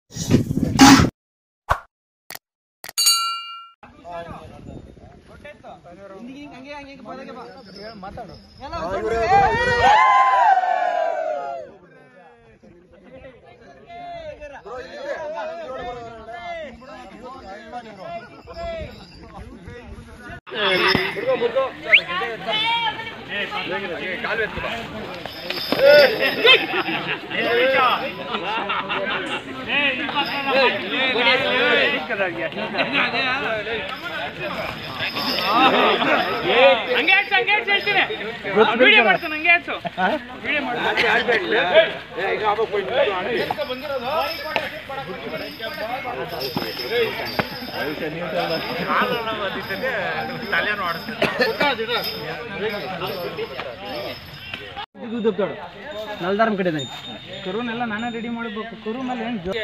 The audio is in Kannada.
ಹಂಗೆ ಹಾಕ್ಸು, ಹಂಗೆ ಹಾಕ್ಸು ಹೇಳ್ತೀನಿ. ವಿಡಿಯೋ ಮಾಡ್ತಾನೆ ಹಂಗೆ ಹಾಕ್ಸು. ವಿಡಿಯೋ ಮಾಡ್ತಾನೆ. ನಲ್ದಾರಂ ಕಡೆ ಇದ್ದಾನೆ ಕರುನೆಲ್ಲ ನಾನೇ ರೆಡಿ ಮಾಡಬೇಕು ಕರು ಮೇಲೆ ಏನ್ ಜೋ-